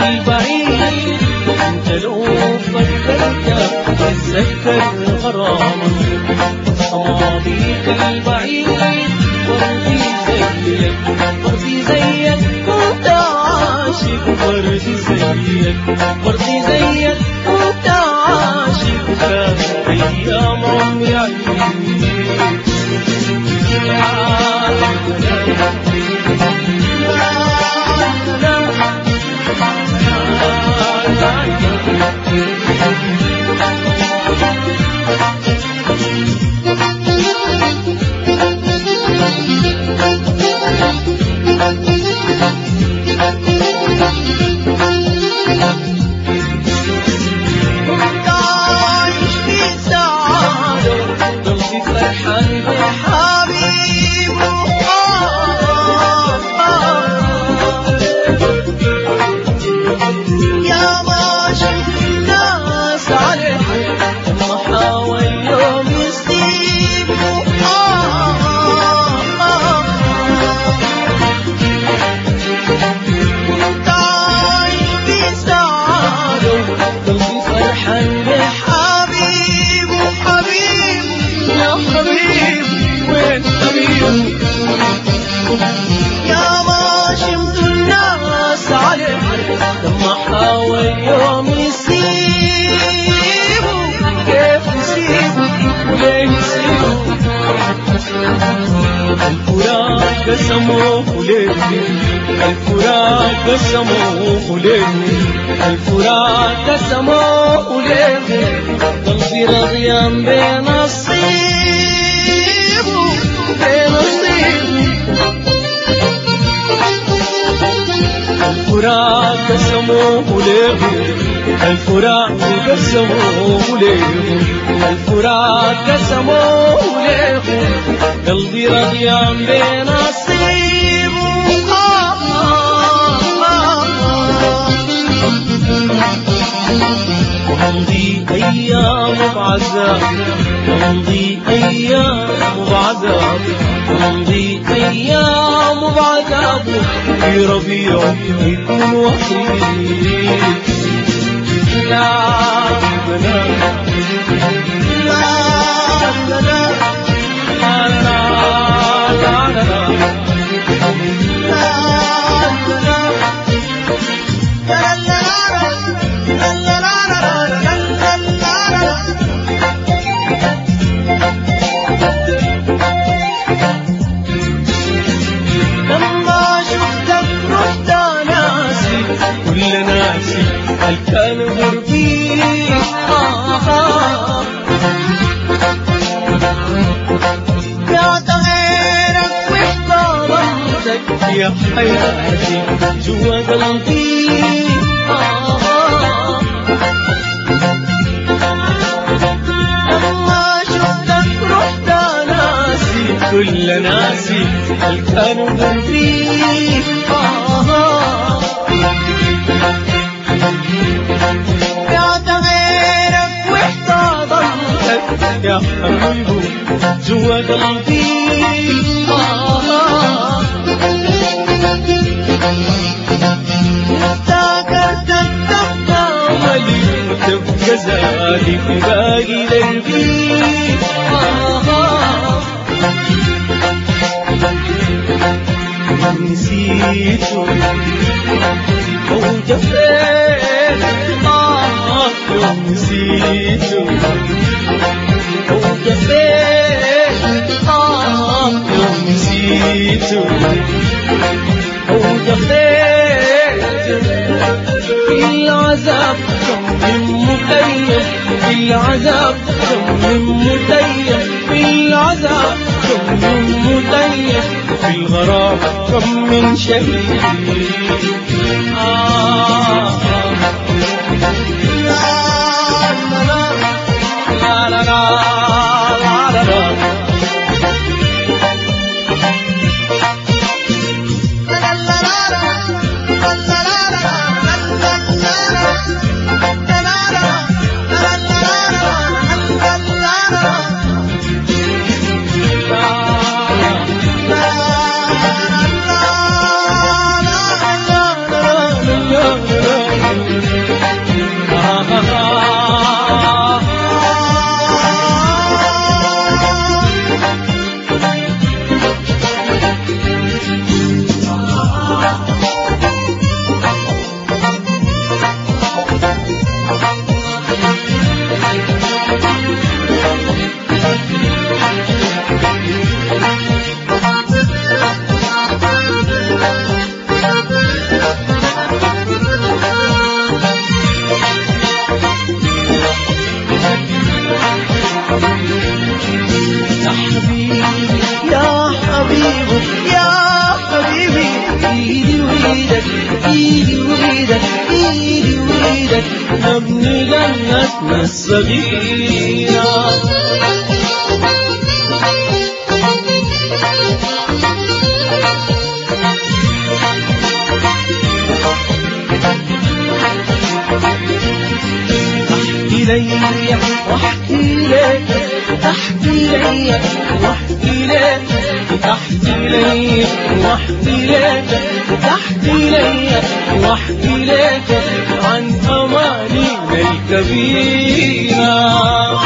البعيد انت لو فكرت تتذكر غرامك أماضيك البعيد وردي زيك وردي زيك كنت عاشق وردي زيك وردي زيك كنت عاشق كانت أيام عمري عيد كنت عايش في سعادة قلبي فرحان بحبيبه يا ما شفت الناس عليه لما حاول يوم يسيبه كنت عايش في سعادة قلبي فرحان بحبيبه حبيبه يا حبيبي وين حبيبي يا ما شمت الناس عليه لما حاول يوم يسيبه كيف يسيبه وليه يسيبه الفراق قسموه ليه الفراق قسموه ليه الفراق قسموه ليه قلبي رضيان بنصيبه بنصيبه الفراق قسموه ليه الفراق قسموه ليه الفراق قسموه ليه قلبي رضيان بنصيبه آه آه وامضي ايام بعذاب وامضي ايام بعذاب وامضي ايام بعذاب في ربيع يكون وحيد لا لا لا لا لا لا لا لا لما شفتك رحت ناسي كل ناسي هل كان غربي آه آه بعت غيرك واحتضنتك يا حياتي جوا قلبي آه آه لما شفتك رحت ناسي كل ناسي هل كانوا قلبي آه بعت غيرك واحتضنتك يا حبيبي جوا قلبي آه افتكرتك تبقى ولي وتبقى زادي في باقي قلبي آه نسيته موجة فين آه يوم نسيته موجة فين آه يوم نسيته موجة فين في العذاب كم من مكيف في العذاب كم من مكيف في العذاب كم من مكيف في الغرام كم من شهيد آه آه. لا لا لا لا لا لا لا لا وايدك ايدي وايدك ايدي وايدك نبني جنتنا الصغيرة احكي لي واحكي لك احكي لي واحكي لك احكي لي واحكي لك احكي لي واحكي لك عن امانينا الكبيره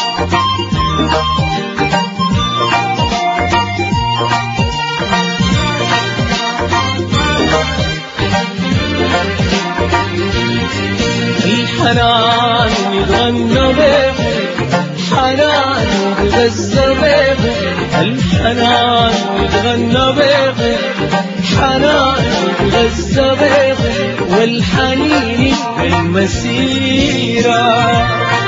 الحنان يتغنى به حنان يتغذى به الحنان يتغنى به حنان يتغذى به والحنين المسيرة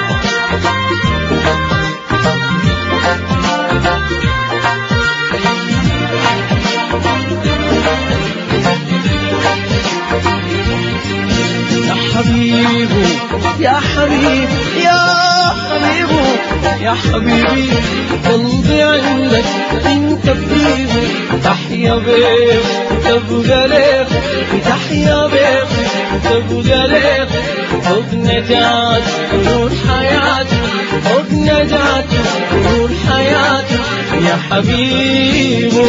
يا حبيبي يا حبيبي يا حبيبي يا حبيبي قلبي عندك انت بيبي تحيا بيك تبقى ليك تحيا بيك تبقى ليك حب نجاة نور حياتي حب نجاة نور حياتي يا حبيبي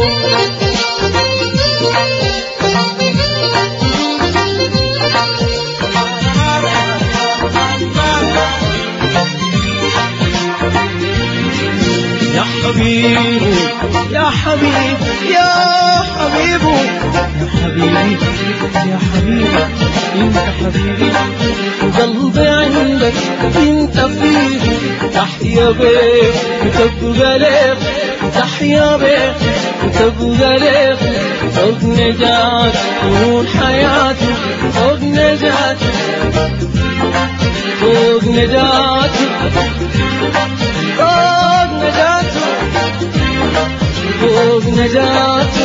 يا حبيبي يا حبيبي يا حبيبي يا حبيبي يا حبيبي انت حبيبي قلبي عندك انت فيك تحيا بيك وتبقى ليك تحيا بيك وتبقى ليك فوق نجاة نور حياتي فوق نجاة فوق نجاة فوق نجاة فوق نجاة